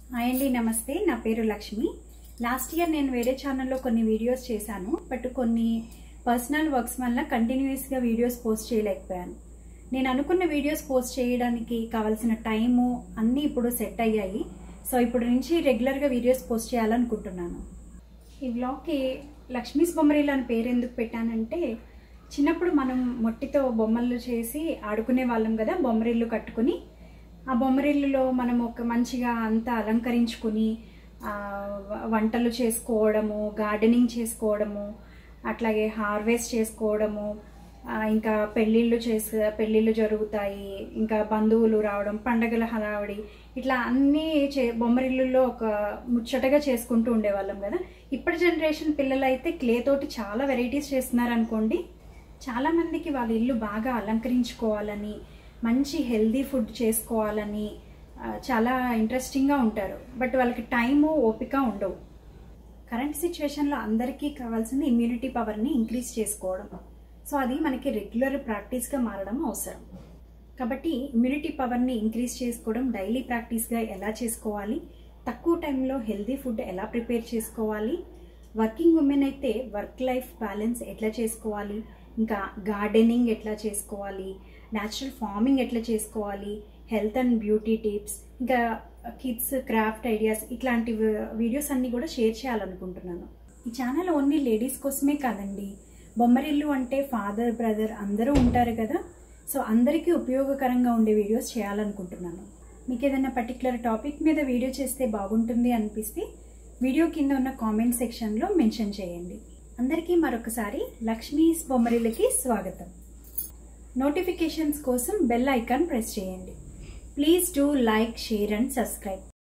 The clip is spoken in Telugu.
హాయ్ అండి నమస్తే నా పేరు లక్ష్మి లాస్ట్ ఇయర్ నేను వేరే ఛానల్లో కొన్ని వీడియోస్ చేశాను బట్ కొన్ని పర్సనల్ వర్క్స్ వల్ల కంటిన్యూస్గా వీడియోస్ పోస్ట్ చేయలేకపోయాను నేను అనుకున్న వీడియోస్ పోస్ట్ చేయడానికి కావాల్సిన టైము అన్నీ ఇప్పుడు సెట్ అయ్యాయి సో ఇప్పుడు నుంచి రెగ్యులర్గా వీడియోస్ పోస్ట్ చేయాలనుకుంటున్నాను ఈ వ్లాగ్కి లక్ష్మీస్ బొమ్మరీలు అని పేరు ఎందుకు పెట్టానంటే చిన్నప్పుడు మనం మట్టితో బొమ్మలు చేసి ఆడుకునే వాళ్ళం కదా బొమ్మరిల్లు కట్టుకుని ఆ బొమ్మరిల్లులో మనం ఒక మంచిగా అంతా అలంకరించుకుని ఆ, వ- వంటలు చేసుకోవడము గార్డెనింగ్ చేసుకోవడము అట్లాగే హార్వెస్ట్ చేసుకోవడము ఆ, ఇంకా పెళ్ళిళ్ళు చేసే పెళ్ళిళ్ళు జరుగుతాయి ఇంకా బంధువులు రావడం పండగల హడావిడి ఇట్లా అన్నీ చే బొమ్మరిల్లుల్లో ఒక ముచ్చటగా చేసుకుంటూ ఉండేవాళ్ళం కదా ఇప్పటి జనరేషన్ పిల్లలు అయితే క్లే తోటి చాలా వెరైటీస్ చేస్తున్నారు అనుకోండి చాలా మందికి వాళ్ళ ఇల్లు బాగా అలంకరించుకోవాలని మంచి హెల్దీ ఫుడ్ చేసుకోవాలని ఆ, చాలా ఇంట్రెస్టింగ్గా ఉంటారు బట్ వాళ్ళకి టైము ఓపిక ఉండవు కరెంట్ సిచ్యువేషన్లో అందరికీ కావాల్సింది ఇమ్యూనిటీ పవర్ని ఇంక్రీజ్ చేసుకోవడం సో అది మనకి రెగ్యులర్ ప్రాక్టీస్గా మారడం అవసరం కాబట్టి ఇమ్యూనిటీ పవర్ని ఇంక్రీజ్ చేసుకోవడం డైలీ ప్రాక్టీస్గా ఎలా చేసుకోవాలి తక్కువ టైంలో హెల్దీ ఫుడ్ ఎలా ప్రిపేర్ చేసుకోవాలి వర్కింగ్ ఉమెన్ అయితే వర్క్ లైఫ్ బ్యాలెన్స్ ఎట్లా చేసుకోవాలి ఇంకా గార్డెనింగ్ ఎట్లా చేసుకోవాలి న్యాచురల్ ఫార్మింగ్ ఎట్లా చేసుకోవాలి హెల్త్ అండ్ బ్యూటీ టిప్స్ ఇంకా కిడ్స్ క్రాఫ్ట్ ఐడియాస్ ఇట్లాంటి వీడియోస్ అన్నీ కూడా షేర్ చేయాలనుకుంటున్నాను ఈ ఛానల్ ఓన్లీ లేడీస్ కోసమే కాదండి బొమ్మరిల్లు అంటే ఫాదర్ బ్రదర్ అందరూ ఉంటారు కదా సో అందరికీ ఉపయోగకరంగా ఉండే వీడియోస్ చేయాలనుకుంటున్నాను మీకు ఏదైనా పర్టికులర్ టాపిక్ మీద వీడియో చేస్తే బాగుంటుంది అనిపిస్తే వీడియో కింద ఉన్న కామెంట్ సెక్షన్లో మెన్షన్ చేయండి అందరికీ మరొకసారి లక్ష్మీస్ బొమ్మరిల్లకి స్వాగతం నోటిఫికేషన్స్ కోసం బెల్ ఐకాన్ ప్రెస్ చేయండి please do like share and subscribe